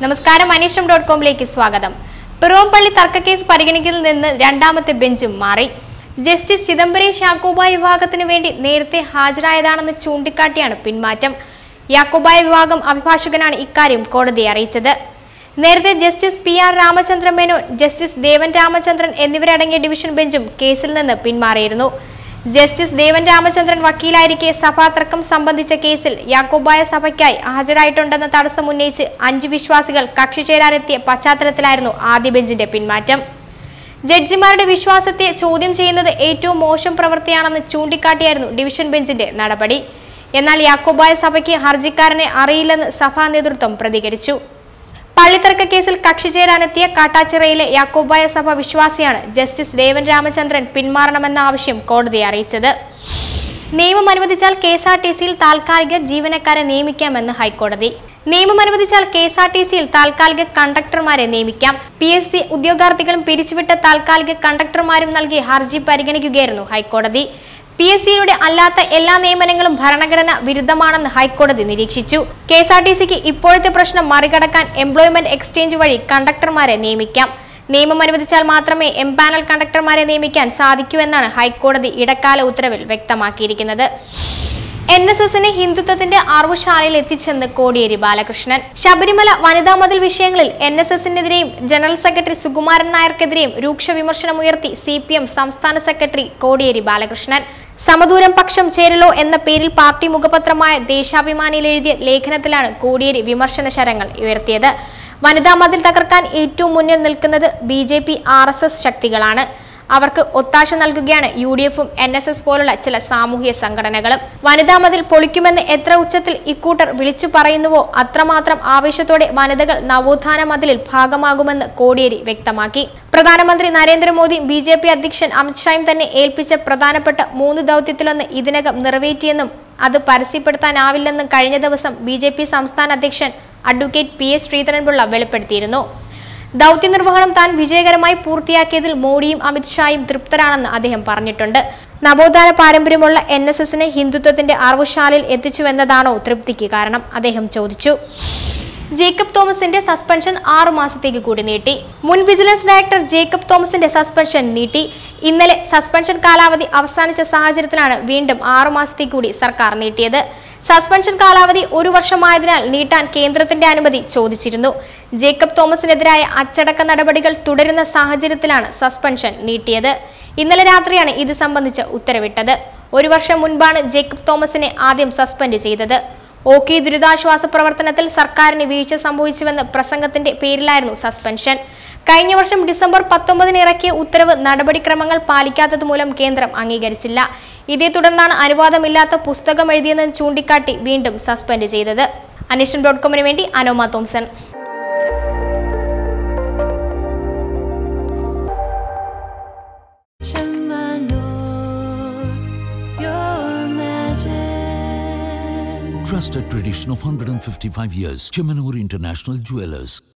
നമസ്കാരം അനീഷം ഡോട്ട് കോമിലേക്ക് സ്വാഗതം പിറവംപള്ളി തർക്കക്കേസ് പരിഗണിക്കുന്നതിൽ നിന്ന് രണ്ടാമത്തെ ബെഞ്ചും മാറി ജസ്റ്റിസ് ചിദംബരേഷ് യാക്കോബായ വിഭാഗത്തിന് വേണ്ടി നേരത്തെ ഹാജരായതാണെന്ന് ചൂണ്ടിക്കാട്ടിയാണ് പിന്മാറ്റം യാക്കോബായ വിഭാഗം അഭിഭാഷകനാണ് ഇക്കാര്യം കോടതിയെ അറിയിച്ചത് നേരത്തെ justice P R Ramachandra Menon justice Devan Ramachandran എന്നിവരടങ്ങിയ ഡിവിഷൻ ബെഞ്ചും കേസിൽ നിന്ന് പിന്മാറിയിരുന്നു ജസ്റ്റിസ് ദേവൻ രാമചന്ദ്രൻ വക്കീലായിരിക്കെ സഭാ തർക്കം സംബന്ധിച്ച കേസിൽ യാക്കോബായ സഭയ്ക്കായി ഹാജരായിട്ടുണ്ടെന്ന തടസ്സം ഉന്നയിച്ച് അഞ്ച് വിശ്വാസികൾ കക്ഷി ചേരാനെത്തിയ പശ്ചാത്തലത്തിലായിരുന്നു ആദ്യ ബെഞ്ചിന്റെ പിന്മാറ്റം ജഡ്ജിമാരുടെ വിശ്വാസത്തെ ചോദ്യം ചെയ്യുന്നത് ഏറ്റവും മോശം പ്രവൃത്തിയാണെന്ന് ചൂണ്ടിക്കാട്ടിയായിരുന്നു ഡിവിഷൻ ബെഞ്ചിന്റെ നടപടി എന്നാൽ യാക്കോബായ സഭയ്ക്ക് ഹർജിക്കാരനെ അറിയില്ലെന്ന് സഭാ നേതൃത്വം പ്രതികരിച്ചു പള്ളിത്തർക്ക കേസിൽ കക്ഷി ചേരാനെത്തിയ കാട്ടാച്ചിറയിലെ യാക്കോബായ സഭ വിശ്വാസിയാണ് ജസ്റ്റിസ് ദേവൻ രാമചന്ദ്രൻ പിന്മാറണമെന്ന ആവശ്യം കോടതിയെ അറിയിച്ചത് നിയമം അനുവദിച്ചാൽ കെ എസ് ആർ ടി സിയിൽ താൽക്കാലിക ജീവനക്കാരെ നിയമിക്കാമെന്ന് ഹൈക്കോടതി നിയമം അനുവദിച്ചാൽ കെ എസ് ആർ ടി സിയിൽ താൽക്കാലിക കണ്ടക്ടർമാരെ നിയമിക്കാം പി എസ് സി ഉദ്യോഗാർത്ഥികളും പിരിച്ചുവിട്ട താൽക്കാലിക കണ്ടക്ടർമാരും നൽകിയ ഹർജി പരിഗണിക്കുകയായിരുന്നു ഹൈക്കോടതി പി എസ് സിയുടെ അല്ലാത്ത എല്ലാ നിയമനങ്ങളും ഭരണഘടന വിരുദ്ധമാണെന്ന് ഹൈക്കോടതി നിരീക്ഷിച്ചു കെ എസ് ആർ ടി സിക്ക് ഇപ്പോഴത്തെ പ്രശ്നം മറികടക്കാൻ എംപ്ലോയ്മെന്റ് എക്സ്ചേഞ്ച് വഴി കണ്ടക്ടർമാരെ നിയമിക്കാം നിയമം അനുവദിച്ചാൽ മാത്രമേ എംപാനൽ കണ്ടക്ടർമാരെ നിയമിക്കാൻ സാധിക്കൂ എന്നാണ് ഹൈക്കോടതി ഇടക്കാല ഉത്തരവിൽ വ്യക്തമാക്കിയിരിക്കുന്നത് എൻ എസ് എസിനെ ഹിന്ദുത്വത്തിന്റെ ആർവശാലയിൽ എത്തിച്ചെന്ന് കോടിയേരി ബാലകൃഷ്ണൻ ശബരിമല വനിതാ മതിൽ വിഷയങ്ങളിൽ എൻ എസ് എസിനെതിരെയും ജനറൽ സെക്രട്ടറി സുകുമാരൻ നായർക്കെതിരെയും രൂക്ഷ വിമർശനമുയർത്തി സി പി എം സംസ്ഥാന സെക്രട്ടറി കോടിയേരി ബാലകൃഷ്ണൻ സമദൂരം പക്ഷം ചേരലോ എന്ന പേരിൽ പാർട്ടി മുഖപത്രമായ ദേശാഭിമാനിയിൽ എഴുതിയ ലേഖനത്തിലാണ് കോടിയേരി വിമർശന ശരങ്ങൾ ഉയർത്തിയത് വനിതാ മതിൽ തകർക്കാൻ ഏറ്റവും മുന്നിൽ നിൽക്കുന്നത് B J P R S S ശക്തികളാണ് അവർക്ക് ഒത്താശ നൽകുകയാണ് യു ഡി എഫും എൻ എസ് എസ് പോലുള്ള ചില സാമൂഹ്യ സംഘടനകളും വനിതാ മതിൽ പൊളിക്കുമെന്ന് എത്ര ഉച്ചത്തിൽ ഇക്കൂട്ടർ വിളിച്ചു പറയുന്നുവോ അത്രമാത്രം ആവേശത്തോടെ വനിതകൾ നവോത്ഥാന മതിലിൽ ഭാഗമാകുമെന്ന് കോടിയേരി വ്യക്തമാക്കി പ്രധാനമന്ത്രി നരേന്ദ്രമോദി ബി ജെ പി അധ്യക്ഷൻ അമിത്ഷായും തന്നെ ഏൽപ്പിച്ച പ്രധാനപ്പെട്ട മൂന്ന് ദൗത്യത്തിലൊന്ന് ഇതിനകം നിറവേറ്റിയെന്നും അത് പരസ്യപ്പെടുത്താനാവില്ലെന്നും കഴിഞ്ഞ ദിവസം ബി ജെ പി സംസ്ഥാന അധ്യക്ഷൻ അഡ്വക്കേറ്റ് പി എസ് ശ്രീധരൻപിള്ള വെളിപ്പെടുത്തിയിരുന്നു ദൗത്യ നിർവഹണം താൻ വിജയകരമായി പൂർത്തിയാക്കിയതിൽ മോഡിയും അമിത്ഷായും തൃപ്തരാണെന്ന് അദ്ദേഹം പറഞ്ഞിട്ടുണ്ട് നവോത്ഥാന പാരമ്പര്യമുള്ള എൻ എസ് എസിനെ ഹിന്ദുത്വത്തിന്റെ അറിവുശാലയിൽ എത്തിച്ചുവെന്നതാണോ തൃപ്തിക്ക് കാരണം അദ്ദേഹം ചോദിച്ചു ജേക്കബ് തോമസിന്റെ സസ്പെൻഷൻ ആറു മാസത്തേക്ക് കൂടി നീട്ടി മുൻ വിജിലൻസ് ഡയറക്ടർ ജേക്കബ് തോമസിന്റെ സസ്പെൻഷൻ നീട്ടി ഇന്നലെ സസ്പെൻഷൻ കാലാവധി അവസാനിച്ച സാഹചര്യത്തിലാണ് വീണ്ടും ആറു മാസത്തേക്ക് കൂടി സർക്കാർ നീട്ടിയത് സസ്പെൻഷൻ കാലാവധി ഒരു വർഷമായതിനാൽ നീട്ടാൻ കേന്ദ്രത്തിന്റെ അനുമതി ചോദിച്ചിരുന്നു ജേക്കബ് തോമസിനെതിരായ അച്ചടക്ക നടപടികൾ തുടരുന്ന സാഹചര്യത്തിലാണ് സസ്പെൻഷൻ നീട്ടിയത് ഇന്നലെ രാത്രിയാണ് ഇത് സംബന്ധിച്ച് ഉത്തരവിട്ടത് ഒരു വർഷം മുൻപാണ് ജേക്കബ് തോമസിനെ ആദ്യം സസ്പെൻഡ് ചെയ്തത് ഓക്കി ദുരിതാശ്വാസ പ്രവർത്തനത്തിൽ സർക്കാരിന് വീഴ്ച സംഭവിച്ചുവെന്ന് പ്രസംഗത്തിന്റെ പേരിലായിരുന്നു സസ്പെൻഷൻ കഴിഞ്ഞ വർഷം ഡിസംബർ പത്തൊമ്പതിന് ഇറക്കിയ ഉത്തരവ് നടപടിക്രമങ്ങൾ പാലിക്കാത്തത് മൂലം കേന്ദ്രം അംഗീകരിച്ചില്ല ഇതേ തുടർന്നാണ് അനുവാദമില്ലാത്ത പുസ്തകം എഴുതിയെന്ന് ചൂണ്ടിക്കാട്ടി വീണ്ടും സസ്പെൻഡ് ചെയ്തത് അനീഷൻ ഡോട്ട് കോമിന് വേണ്ടി Anoma Thomson Your magic. Trusted tradition of 155 years. Chemanur International Jewelers.